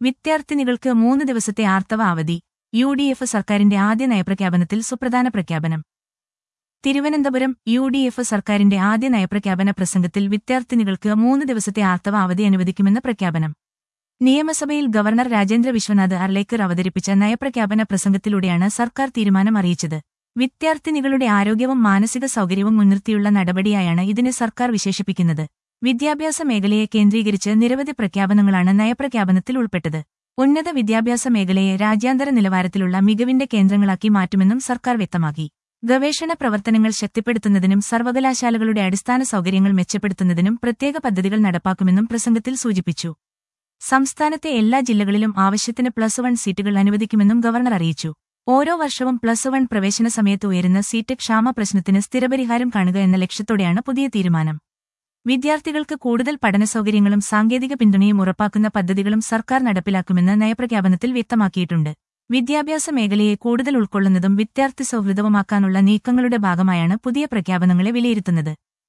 വിദ്യാർത്ഥിനികൾക്ക് മൂന്ന് ദിവസത്തെ ആർത്തവ അവധി യു ഡി എഫ് സർക്കാരിന്റെ ആദ്യ നയപ്രഖ്യാപനത്തിൽ സുപ്രധാന പ്രഖ്യാപനം തിരുവനന്തപുരം യു ഡി എഫ് സർക്കാരിന്റെ ആദ്യ നയപ്രഖ്യാപന പ്രസംഗത്തിൽ വിദ്യാർത്ഥിനികൾക്ക് മൂന്ന് ദിവസത്തെ ആർത്തവ അവധി അനുവദിക്കുമെന്ന് പ്രഖ്യാപനം നിയമസഭയിൽ ഗവർണർ രാജേന്ദ്ര വിശ്വനാഥ് അർലേക്കർ അവതരിപ്പിച്ച നയപ്രഖ്യാപന പ്രസംഗത്തിലൂടെയാണ് സർക്കാർ തീരുമാനം അറിയിച്ചത് വിദ്യാർത്ഥിനികളുടെ ആരോഗ്യവും മാനസിക സൗകര്യവും മുൻനിർത്തിയുള്ള നടപടിയായാണ് ഇതിനെ സർക്കാർ വിശേഷിപ്പിക്കുന്നത് വിദ്യാഭ്യാസ മേഖലയെ കേന്ദ്രീകരിച്ച് നിരവധി പ്രഖ്യാപനങ്ങളാണ് നയപ്രഖ്യാപനത്തിൽ ഉൾപ്പെട്ടത് ഉന്നത വിദ്യാഭ്യാസ മേഖലയെ രാജ്യാന്തര നിലവാരത്തിലുള്ള മികവിന്റെ കേന്ദ്രങ്ങളാക്കി മാറ്റുമെന്നും സർക്കാർ വ്യക്തമാക്കി ഗവേഷണ പ്രവർത്തനങ്ങൾ ശക്തിപ്പെടുത്തുന്നതിനും സർവകലാശാലകളുടെ അടിസ്ഥാന സൗകര്യങ്ങൾ മെച്ചപ്പെടുത്തുന്നതിനും പ്രത്യേക പദ്ധതികൾ നടപ്പാക്കുമെന്നും പ്രസംഗത്തിൽ സൂചിപ്പിച്ചു സംസ്ഥാനത്തെ എല്ലാ ജില്ലകളിലും ആവശ്യത്തിന് പ്ലസ് വൺ സീറ്റുകൾ അനുവദിക്കുമെന്നും ഗവർണർ അറിയിച്ചു ഓരോ വർഷവും പ്ലസ് വൺ പ്രവേശന സമയത്ത് ഉയരുന്ന സീറ്റ് ക്ഷാമ പ്രശ്നത്തിന് സ്ഥിരപരിഹാരം കാണുക എന്ന ലക്ഷ്യത്തോടെയാണ് പുതിയ തീരുമാനം വിദ്യാർത്ഥികൾക്ക് കൂടുതൽ പഠനസൗകര്യങ്ങളും സാങ്കേതിക പിന്തുണയും ഉറപ്പാക്കുന്ന പദ്ധതികളും സർക്കാർ നടപ്പിലാക്കുമെന്ന് നയപ്രഖ്യാപനത്തിൽ വ്യക്തമാക്കിയിട്ടുണ്ട് വിദ്യാഭ്യാസ മേഖലയെ കൂടുതൽ ഉൾക്കൊള്ളുന്നതും വിദ്യാർത്ഥി സൗഹൃദവുമാക്കാനുള്ള നീക്കങ്ങളുടെ ഭാഗമായാണ് പുതിയ പ്രഖ്യാപനങ്ങളെ വിലയിരുത്തുന്നത്